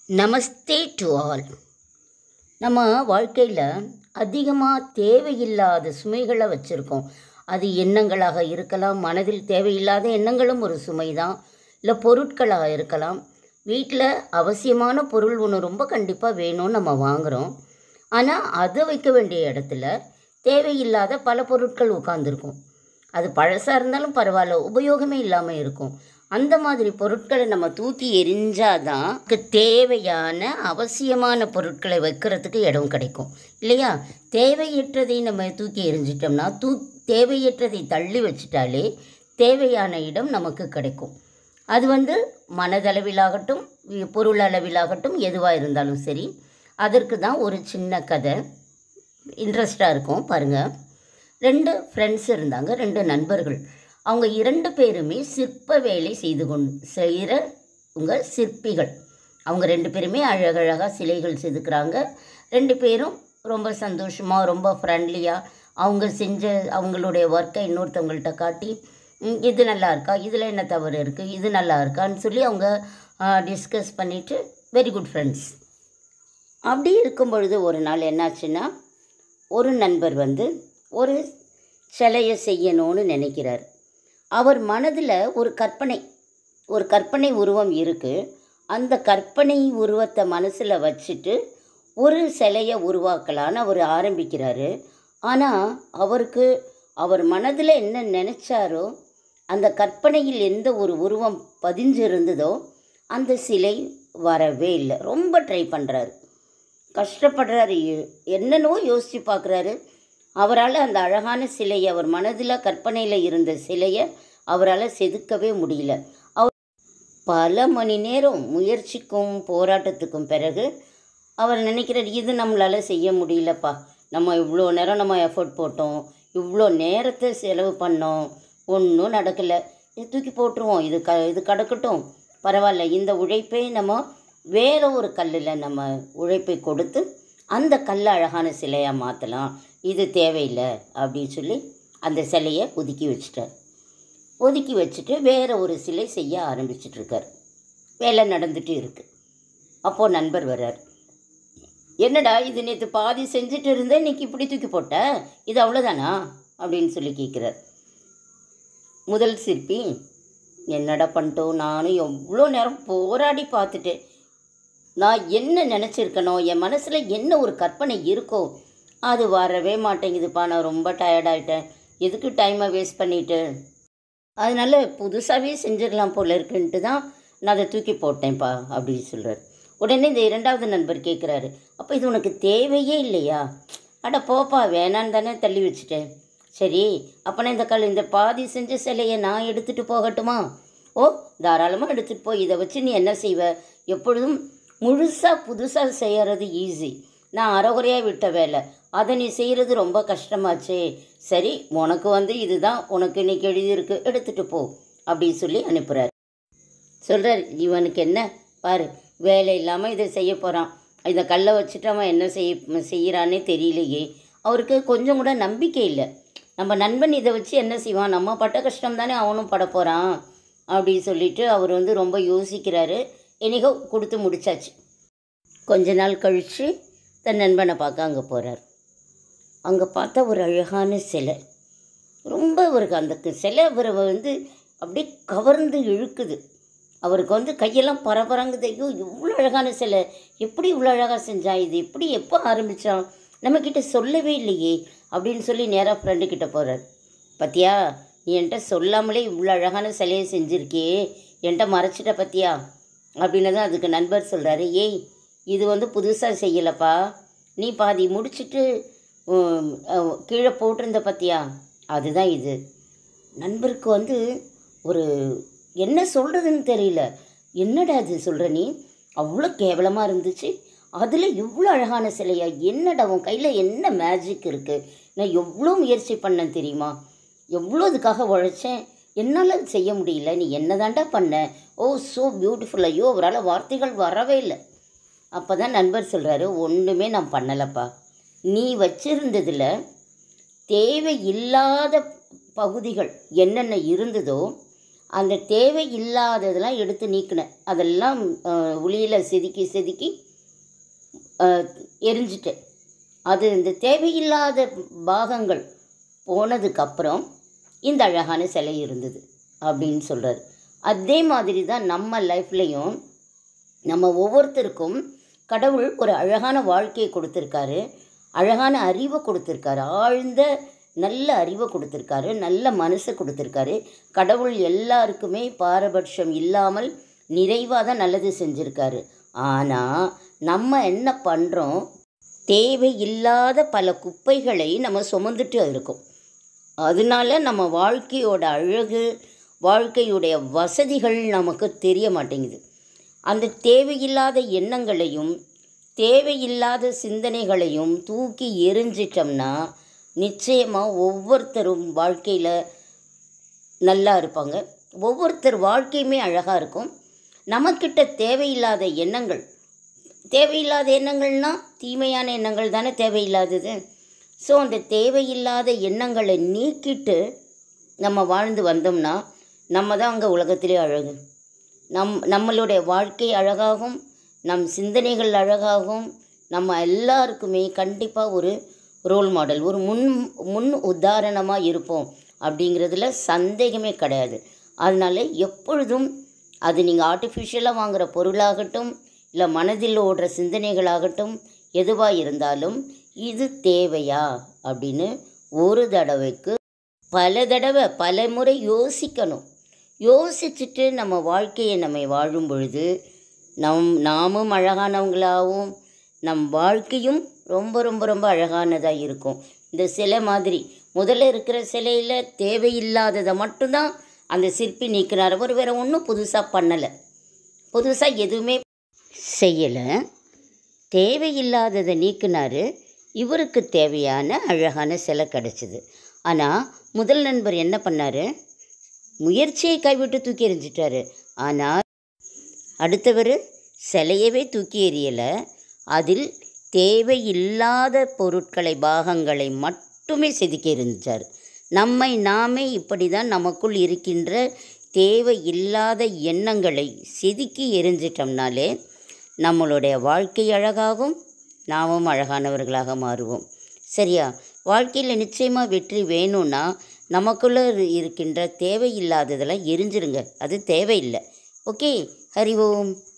Namaste to all நம்ம வாழ்க்கையில் அதிகமாக தேவையில்லாத சுமைகளை வச்சுருக்கோம் அது எண்ணங்களாக இருக்கலாம் மனதில் தேவையில்லாத எண்ணங்களும் ஒரு சுமை தான் இல்லை பொருட்களாக இருக்கலாம் வீட்டில் அவசியமான பொருள் ஒன்று ரொம்ப கண்டிப்பாக வேணும்னு நம்ம வாங்குகிறோம் ஆனால் அதை வைக்க வேண்டிய இடத்துல தேவையில்லாத பல பொருட்கள் உட்காந்துருக்கும் அது பழசாக இருந்தாலும் பரவாயில்ல உபயோகமே இல்லாமல் இருக்கும் அந்த மாதிரி பொருட்களை நம்ம தூக்கி எரிஞ்சாதான் அதுக்கு தேவையான அவசியமான பொருட்களை வைக்கிறதுக்கு இடம் கிடைக்கும் இல்லையா தேவையற்றதை நம்ம தூக்கி எரிஞ்சிட்டோம்னா தூ தேவையற்றதை தள்ளி வச்சிட்டாலே தேவையான இடம் நமக்கு கிடைக்கும் அது வந்து மனதளவிலாகட்டும் பொருள் அளவிலாகட்டும் எதுவாக இருந்தாலும் சரி அதற்கு தான் ஒரு சின்ன கதை இன்ட்ரெஸ்டாக இருக்கும் பாருங்கள் ரெண்டு ஃப்ரெண்ட்ஸ் இருந்தாங்க ரெண்டு நண்பர்கள் அவங்க இரண்டு பேருமே சிற்ப வேலை செய்து கொண்டு செய்கிற உங்க சிற்பிகள் அவங்க ரெண்டு பேருமே அழகழகாக சிலைகள் செதுக்குறாங்க ரெண்டு பேரும் ரொம்ப சந்தோஷமாக ரொம்ப ஃப்ரெண்ட்லியாக அவங்க செஞ்ச அவங்களுடைய ஒர்க்கை இன்னொருத்தவங்கள்ட்ட காட்டி "ம், இது நல்லா இருக்கா இதில் என்ன தவறு இருக்குது இது நல்லா இருக்கான்னு சொல்லி அவங்க டிஸ்கஸ் பண்ணிவிட்டு வெரி குட் ஃப்ரெண்ட்ஸ் அப்படி இருக்கும் பொழுது ஒரு நாள் என்னாச்சுன்னா ஒரு நண்பர் வந்து ஒரு சிலையை செய்யணும்னு நினைக்கிறார் அவர் மனதில் ஒரு கற்பனை ஒரு கற்பனை உருவம் இருக்குது அந்த கற்பனை உருவத்தை மனசில் வச்சுட்டு ஒரு சிலையை உருவாக்கலான்னு அவர் ஆரம்பிக்கிறாரு ஆனால் அவருக்கு அவர் மனதில் என்ன நினச்சாரோ அந்த கற்பனையில் எந்த ஒரு உருவம் பதிஞ்சு இருந்ததோ அந்த சிலை வரவே இல்லை ரொம்ப ட்ரை பண்ணுறாரு கஷ்டப்படுறாரு எ- என்னென்னவோ யோசித்து பார்க்குறாரு அவரால் அந்த அழகான சிலையை அவர் மனதில் கற்பனையில் இருந்த சிலையை அவரால் செதுக்கவே முடியல அவர் பல மணி நேரம் முயற்சிக்கும் போராட்டத்துக்கும் பிறகு அவர் நினைக்கிறார் இது நம்மளால் செய்ய முடியலப்பா நம்ம இவ்வளோ நேரம் நம்ம எஃபோர்ட் போட்டோம் இவ்வளோ நேரத்தை செலவு பண்ணோம் ஒன்றும் நடக்கலை இது தூக்கி போட்டுருவோம் இது க இது கிடக்கட்டும் பரவாயில்ல இந்த உழைப்பை நம்ம வேற ஒரு கல்லில் நம்ம உழைப்பை கொடுத்து அந்த கல்லை அழகான சிலையாக மாற்றலாம் இது தேவையில்லை அப்படின்னு சொல்லி அந்த சிலையை ஒதுக்கி வச்சிட்டார் ஒதுக்கி வச்சுட்டு வேற ஒரு சிலை செய்ய ஆரம்பிச்சிட்டு இருக்கார் வேலை நடந்துட்டு இருக்கு அப்போது நண்பர் வர்றார் என்னடா இது நேற்று பாதி செஞ்சுட்டு இருந்தேன் இன்னைக்கு இப்படி தூக்கி போட்ட இது அவ்வளோதானா அப்படின்னு சொல்லி கேட்குறார் முதல் சிற்பி என்னடா பண்ணிட்டோம் நானும் எவ்வளோ நேரம் போராடி பார்த்துட்டேன் நான் என்ன நினச்சிருக்கனோ என் மனசில் என்ன ஒரு கற்பனை இருக்கோ அது வரவே மாட்டேங்குதுப்பா நான் ரொம்ப டயர்டாயிட்டேன் எதுக்கு டைமை வேஸ்ட் பண்ணிட்டு அதனால புதுசாகவே செஞ்சிடலாம் போல இருக்குன்ட்டு தான் நான் அதை தூக்கி போட்டேன்ப்பா அப்படின்னு சொல்கிறார் உடனே இந்த இரண்டாவது நண்பர் கேட்குறாரு அப்போ இது உனக்கு தேவையே இல்லையா அட போப்பா வேணான்னு தானே தள்ளி வச்சுட்டேன் சரி அப்போனா இந்த கல் இந்த பாதி செஞ்ச சிலையை நான் எடுத்துகிட்டு போகட்டுமா ஓ தாராளமாக எடுத்துகிட்டு போய் இதை வச்சு நீ என்ன செய்வ எப்பொழுதும் முழுசாக புதுசாக செய்யறது ஈஸி நான் அறகுறையாக விட்ட வேலை அதை நீ செய்கிறது ரொம்ப கஷ்டமாச்சே சரி உனக்கு வந்து இதுதான் உனக்கு இன்னைக்கு எழுதியிருக்கு எடுத்துகிட்டு போ அப்படின்னு சொல்லி அனுப்புகிறார் சொல்கிறார் இவனுக்கு என்ன பாரு வேலை இல்லாமல் இதை செய்ய போகிறான் இந்த கல்லை வச்சுட்டு அவன் என்ன செய்ய செய்கிறானே தெரியலையே அவருக்கு கொஞ்சம் கூட நம்பிக்கை இல்லை நம்ம நண்பன் இதை வச்சு என்ன செய்வான் நம்ம பட்ட கஷ்டம் தானே அவனும் பட போகிறான் அப்படின்னு சொல்லிட்டு அவர் வந்து ரொம்ப யோசிக்கிறாரு என்னைக்கோ கொடுத்து முடிச்சாச்சு கொஞ்ச நாள் கழித்து தன் நண்பனை பார்க்க அங்கே போகிறார் அங்கே பார்த்தா ஒரு அழகான சிலை ரொம்ப அவருக்கு அந்த க- சிலை அவரை வந்து அப்படியே கவர்ந்து இழுக்குது அவருக்கு வந்து கையெல்லாம் பரபரங்குது ஐயோ இவ்வளோ அழகான சிலை எப்படி இவ்வளோ அழகாக செஞ்சான் இது எப்படி எப்போ ஆரம்பித்தான் நம்மக்கிட்ட சொல்லவே இல்லையே அப்படின்னு சொல்லி நேராக ஃப்ரெண்டு கிட்ட போகிறார் பத்தியா நீ என்கிட்ட சொல்லாமலே இவ்வளோ அழகான சிலையை செஞ்சுருக்கியே என்கிட்ட மறைச்சிட்ட பத்தியா அப்படின்னு தான் அதுக்கு நண்பர் சொல்கிறாரு ஏய் இது வந்து புதுசாக செய்யலப்பா நீ பாதி முடிச்சிட்டு உம், அஹ், கீழே போட்டிருந்த பத்தியா அதுதான் இது நண்பருக்கு வந்து ஒரு என்ன சொல்கிறதுன்னு தெரியல என்னடா அது சொல்கிற நீ அவ்வளோ கேவலமாக இருந்துச்சு அதில் இவ்வளோ அழகான சிலையா என்னடா உன் கையில் என்ன மேஜிக் இருக்குது நான் எவ்வளோ முயற்சி பண்ணேன் தெரியுமா எவ்வளோ இதுக்காக உழைச்சேன் என்னால் அது செய்ய முடியல நீ என்னதான்டா பண்ண ஓ ஸோ பியூட்டிஃபுல் ஐயோ அவரால் வார்த்தைகள் வரவே இல்லை அப்போ தான் நண்பர் சொல்கிறாரு ஒன்றுமே நான் பண்ணலப்பா நீ வச்சிருந்ததில் தேவையில்லாத பகுதிகள் என்னென்ன இருந்ததோ அந்த தேவை இல்லாததெல்லாம் எடுத்து நீக்கினேன் அதெல்லாம் உளியில் செதுக்கி செதுக்கி அஹ், எரிஞ்சிட்டேன் அது இந்த தேவையில்லாத பாகங்கள் போனதுக்கப்புறம் இந்த அழகான சிலை இருந்தது அப்படின்னு சொல்கிறார் அதே மாதிரி தான் நம்ம லைஃப்லேயும் நம்ம ஒவ்வொருத்தருக்கும் கடவுள் ஒரு அழகான வாழ்க்கையை கொடுத்துருக்காரு அழகான அறிவை கொடுத்துருக்காரு ஆழ்ந்த நல்ல அறிவை கொடுத்துருக்காரு நல்ல மனசை கொடுத்துருக்காரு கடவுள் எல்லாருக்குமே பாரபட்சம் இல்லாமல் நிறைவாக தான் நல்லது செஞ்சுருக்காரு ஆனால் நம்ம என்ன பண்ணுறோம் தேவையில்லாத பல குப்பைகளை நம்ம சுமந்துட்டு இருக்கோம் அதனால நம்ம வாழ்க்கையோட அழகு வாழ்க்கையுடைய வசதிகள் நமக்கு தெரிய மாட்டேங்குது அந்த தேவையில்லாத எண்ணங்களையும் தேவையில்லாத சிந்தனைகளையும் தூக்கி எரிஞ்சிட்டோம்னா நிச்சயமாக ஒவ்வொருத்தரும் வாழ்க்கையில் நல்லா இருப்பாங்க ஒவ்வொருத்தர் வாழ்க்கையுமே அழகாக இருக்கும் நமக்கிட்ட தேவையில்லாத எண்ணங்கள் தேவையில்லாத எண்ணங்கள்னா தீமையான எண்ணங்கள் தானே தேவையில்லாதது ஸோ அந்த தேவையில்லாத எண்ணங்களை நீக்கிட்டு நம்ம வாழ்ந்து வந்தோம்னா நம்ம தான் அங்கே உலகத்திலே அழகு நம் நம்மளுடைய வாழ்க்கை அழகாகும் நம் சிந்தனைகள் அழகாகும் நம்ம எல்லாருக்குமே கண்டிப்பாக ஒரு ரோல் மாடல் ஒரு முன் முன் உதாரணமாக இருப்போம் அப்படிங்கிறதுல சந்தேகமே கிடையாது அதனால எப்பொழுதும் அது நீங்கள் ஆர்டிஃபிஷியலாக வாங்குகிற பொருளாகட்டும் இல்லை மனதில் ஓடுற சிந்தனைகளாகட்டும் எதுவாக இருந்தாலும் இது தேவையா அப்படின்னு ஒரு தடவைக்கு பல தடவை பல முறை யோசிக்கணும் யோசிச்சுட்டு நம்ம வாழ்க்கையை நம்ம வாழும் பொழுது நம் நாமும் அழகானவங்களாகவும் நம் வாழ்க்கையும் ரொம்ப ரொம்ப ரொம்ப அழகானதாக இருக்கும் இந்த சிலை மாதிரி முதல்ல இருக்கிற சிலையில் தேவையில்லாததை மட்டும்தான் அந்த சிற்பி நீக்கினார் அவர் வேறு ஒன்றும் புதுசாக பண்ணலை புதுசாக எதுவுமே செய்யலை தேவையில்லாததை நீக்கினார் இவருக்கு தேவையான அழகான சிலை கிடச்சிது ஆனால் முதல் நண்பர் என்ன பண்ணார் முயற்சியை கைவிட்டு தூக்கி எறிஞ்சிட்டாரு ஆனால் அடுத்தவர் சிலையவே தூக்கி எறியலை அதில் தேவையில்லாத பொருட்களை பாகங்களை மட்டுமே செதுக்கி எறிஞ்சார் நம்மை நாமே இப்படி தான் நமக்குள் இருக்கின்ற தேவையில்லாத எண்ணங்களை செதுக்கி எரிஞ்சிட்டோம்னாலே நம்மளுடைய வாழ்க்கை அழகாகும் நாமும் அழகானவர்களாக மாறுவோம் சரியா வாழ்க்கையில் நிச்சயமாக வெற்றி வேணும்னா நமக்குள்ளே இருக்கின்ற தேவையில்லாததெல்லாம் எரிஞ்சிருங்க அது தேவையில்லை ஓகே ஹரி ஓம்